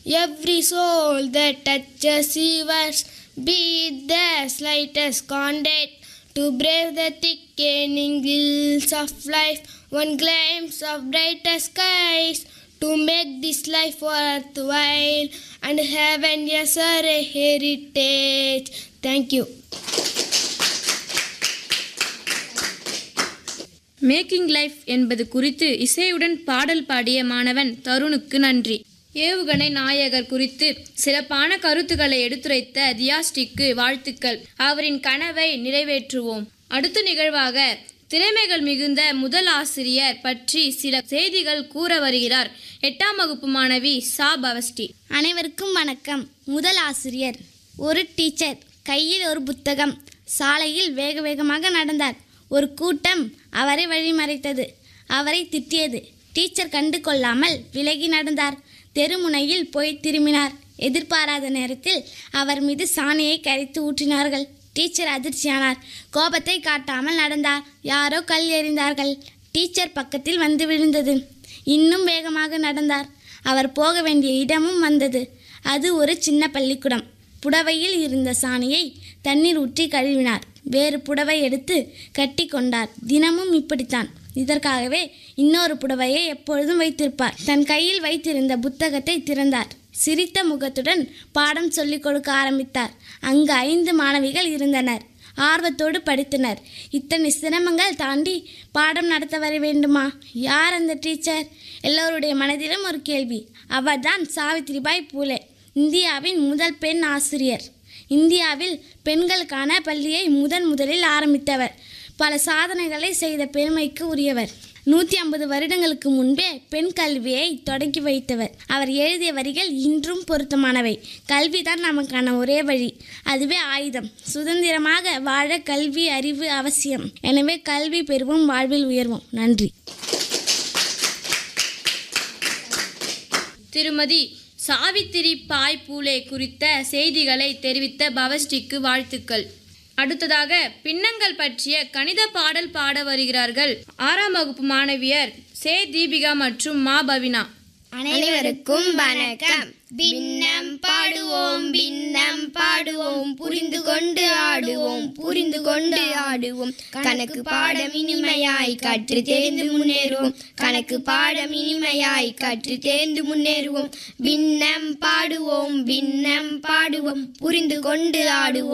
Every soul that touches yours, be it the slightest contact, to brave the thickening ills of life, one glimpse of brighter skies, to make this life worthwhile, and heaven yes a heritage. Thank you. Making life என்பது குறித்து இசையுடன் பாடல் பாடிய மாணவன் தருணுக்கு நன்றி ஏவுகணை நாயகர் குறித்து சிறப்பான கருத்துக்களை எடுத்துரைத்த தியாஸ்டிக்கு வாழ்த்துக்கள் அவரின் கனவை நிறைவேற்றுவோம் அடுத்த நிகழ்வாக திறமைகள் மிகுந்த முதல் ஆசிரியர் பற்றி சில செய்திகள் கூற வருகிறார் எட்டாம் வகுப்பு மாணவி சா பவஸ்டி அனைவருக்கும் வணக்கம் முதல் ஆசிரியர் ஒரு டீச்சர் கையில் ஒரு புத்தகம் சாலையில் வேக வேகமாக நடந்தார் ஒரு கூட்டம் அவரை வழிமறைத்தது அவரை திட்டியது டீச்சர் கண்டு கொள்ளாமல் விலகி நடந்தார் தெருமுனையில் போய் திரும்பினார் எதிர்பாராத நேரத்தில் அவர் மீது சாணியை கரைத்து ஊற்றினார்கள் டீச்சர் அதிர்ச்சியானார் கோபத்தை காட்டாமல் நடந்தார் யாரோ கல் எறிந்தார்கள் டீச்சர் பக்கத்தில் வந்து விழுந்தது இன்னும் வேகமாக நடந்தார் அவர் போக வேண்டிய இடமும் வந்தது அது ஒரு சின்ன பள்ளிக்கூடம் புடவையில் இருந்த சாணியை தண்ணீர் ஊற்றி கழுவினார் வேறு புடவை எடுத்து கட்டி கொண்டார் தினமும் இப்படித்தான் இதற்காகவே இன்னொரு புடவையை எப்பொழுதும் வைத்திருப்பார் தன் கையில் வைத்திருந்த புத்தகத்தை திறந்தார் சிரித்த முகத்துடன் பாடம் சொல்லிக் கொடுக்க ஆரம்பித்தார் அங்கு ஐந்து மாணவிகள் இருந்தனர் ஆர்வத்தோடு படித்தனர் இத்தனை சிரமங்கள் தாண்டி பாடம் நடத்த வர வேண்டுமா யார் அந்த டீச்சர் எல்லோருடைய மனதிலும் ஒரு கேள்வி அவர்தான் சாவித்திரிபாய் பூலே இந்தியாவின் முதல் பெண் ஆசிரியர் இந்தியாவில் பெண்களுக்கான பள்ளியை முதன் முதலில் ஆரம்பித்தவர் பல சாதனைகளை செய்த பெருமைக்கு உரியவர் நூற்றி ஐம்பது வருடங்களுக்கு முன்பே பெண் கல்வியை தொடங்கி வைத்தவர் அவர் எழுதிய வரிகள் இன்றும் பொருத்தமானவை கல்விதான் நமக்கான ஒரே வழி அதுவே ஆயுதம் சுதந்திரமாக வாழ கல்வி அறிவு அவசியம் எனவே கல்வி பெறுவோம் வாழ்வில் உயர்வோம் நன்றி திருமதி சாவித்திரி பாய் பூலே குறித்த செய்திகளை தெரிவித்த பவஸ்டிக்கு வாழ்த்துக்கள் அடுத்ததாக பின்னங்கள் பற்றிய கணித பாடல் பாட வருகிறார்கள் ஆறாம் வகுப்பு மாணவியர் சே தீபிகா மற்றும் மா பவினா அனைவருக்கும் வணக்கம் பின்னம் பாடுவோம் பின்னம் பாடுவோம் புரிந்து கொண்டு ஆடுவோம் புரிந்து கொண்டு ஆடுவோம் கணக்கு பாடம் இனிமையாய் கற்று தேர்ந்து முன்னேறுவோம் கணக்கு பாடம் இனிமையாய் கற்று தேர்ந்து முன்னேறுவோம் பின்னம் பாடுவோம் பின்னம் பாடுவோம் புரிந்து கொண்டு ஆடுவோம்